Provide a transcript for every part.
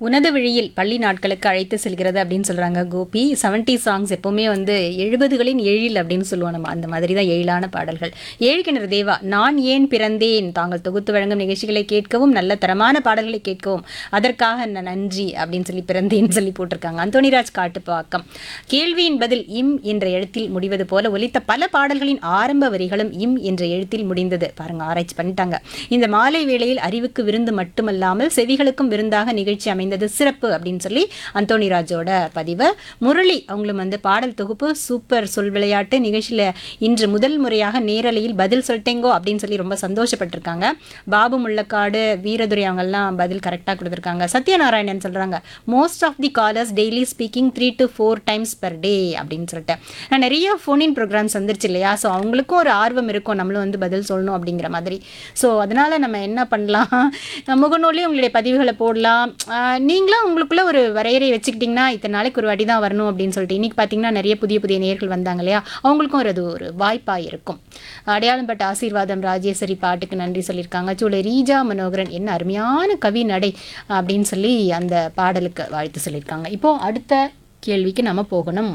உனது விழியில் பள்ளி நாட்களுக்கு அழைத்து செல்கிறது அப்படின்னு சொல்றாங்க கோபி செவன்டி சாங்ஸ் எப்பவுமே வந்து எழுபதுகளின் எழில் அப்படின்னு சொல்லுவோம் நம்ம அந்த மாதிரி தான் எழிலான பாடல்கள் ஏழ்கிணறு தேவா நான் ஏன் பிறந்தேன் தாங்கள் தொகுத்து வழங்கும் நிகழ்ச்சிகளை கேட்கவும் நல்ல தரமான பாடல்களை கேட்கவும் அதற்காக ந- நன்றி அப்படின்னு சொல்லி பிறந்தேன்னு சொல்லி போட்டிருக்காங்க அந்தோனிராஜ் காட்டுப்பாக்கம் கேள்வியின் பதில் இம் என்ற எழுத்தில் முடிவது போல ஒலித்த பல பாடல்களின் ஆரம்ப வரிகளும் இம் என்ற எழுத்தில் முடிந்தது பாருங்க ஆராய்ச்சி பண்ணிட்டாங்க இந்த மாலை வேளையில் அறிவுக்கு விருந்து மட்டுமல்லாமல் செவிகளுக்கும் விருந்தாக நிகழ்ச்சி அமைந்தது சிறப்பு அப்படின்னு சொல்லி அந்தோணிராஜோட பதிவு முரளி அவங்களும் வந்து பாடல் தொகுப்பு சூப்பர் சொல் விளையாட்டு நிகழ்ச்சியில் இன்று முதல் முறையாக நேரலையில் பதில் சொல்லிட்டேங்கோ அப்படின்னு சொல்லி ரொம்ப சந்தோஷப்பட்டிருக்காங்க பாபு முள்ளக்காடு வீரதுரை அவங்கெல்லாம் பதில் கரெக்டாக கொடுத்துருக்காங்க சத்யநாராயணன் சொல்கிறாங்க most of the callers daily speaking three to four times per day அப்படின்னு சொல்லிட்டு நான் நிறைய ஃபோனின் ப்ரோக்ராம்ஸ் வந்துருச்சு இல்லையா ஸோ அவங்களுக்கும் ஒரு ஆர்வம் இருக்கும் நம்மளும் வந்து பதில் சொல்லணும் அப்படிங்கிற மாதிரி ஸோ அதனால் நம்ம என்ன பண்ணலாம் முகநூலையும் உங்களுடைய பதிவுகளை போடலாம் ஆஹ் நீங்களும் உங்களுக்குள்ள ஒரு வரையறை வச்சுக்கிட்டிங்கன்னா இத்தனை நாளைக்கு ஒரு வாட்டி தான் வரணும் அப்படின்னு சொல்லிட்டு இன்னைக்கு பார்த்தீங்கன்னா நிறைய புதிய புதிய நேர்கள் வந்தாங்க இல்லையா அவங்களுக்கும் ஒரு அது ஒரு வாய்ப்பாக இருக்கும் அடையாளம் பட்ட ஆசீர்வாதம் ராஜேஸ்வரி பாட்டுக்கு நன்றி சொல்லியிருக்காங்க சூளை ரீஜா மனோகரன் என்ன அருமையான கவி நடை அப்படின்னு சொல்லி அந்த பாடலுக்கு வாழ்த்து சொல்லியிருக்காங்க இப்போ அடுத்த கேள்விக்கு நம்ம போகணும்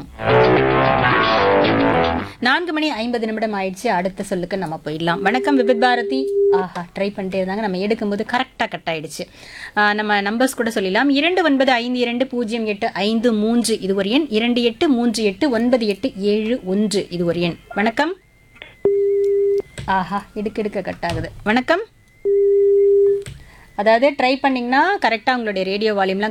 நான்கு மணி ஐம்பது நிமிடம் ஆயிடுச்சு அடுத்த சொல்லுக்கு நம்ம போயிடலாம் வணக்கம் விபித் பாரதி ஆஹா ட்ரை பண்ணிட்டே இருந்தாங்க நம்ம எடுக்கும்போது கரெக்டாக கட் ஆயிடுச்சு ஆஹ் நம்ம நம்பர்ஸ் கூட சொல்லிடலாம் இரண்டு ஒன்பது ஐந்து இரண்டு பூஜ்ஜியம் எட்டு ஐந்து மூன்று இது ஒரு எண் இரண்டு எட்டு மூன்று எட்டு ஒன்பது எட்டு ஏழு ஒன்று இது ஒரு எண் வணக்கம் ஆஹா எடுக்க எடுக்க கட் ஆகுது வணக்கம் அதாவது ட்ரை பண்ணிங்கன்னா கரெக்டாக உங்களுடைய ரேடியோ வால்யூம்லாம்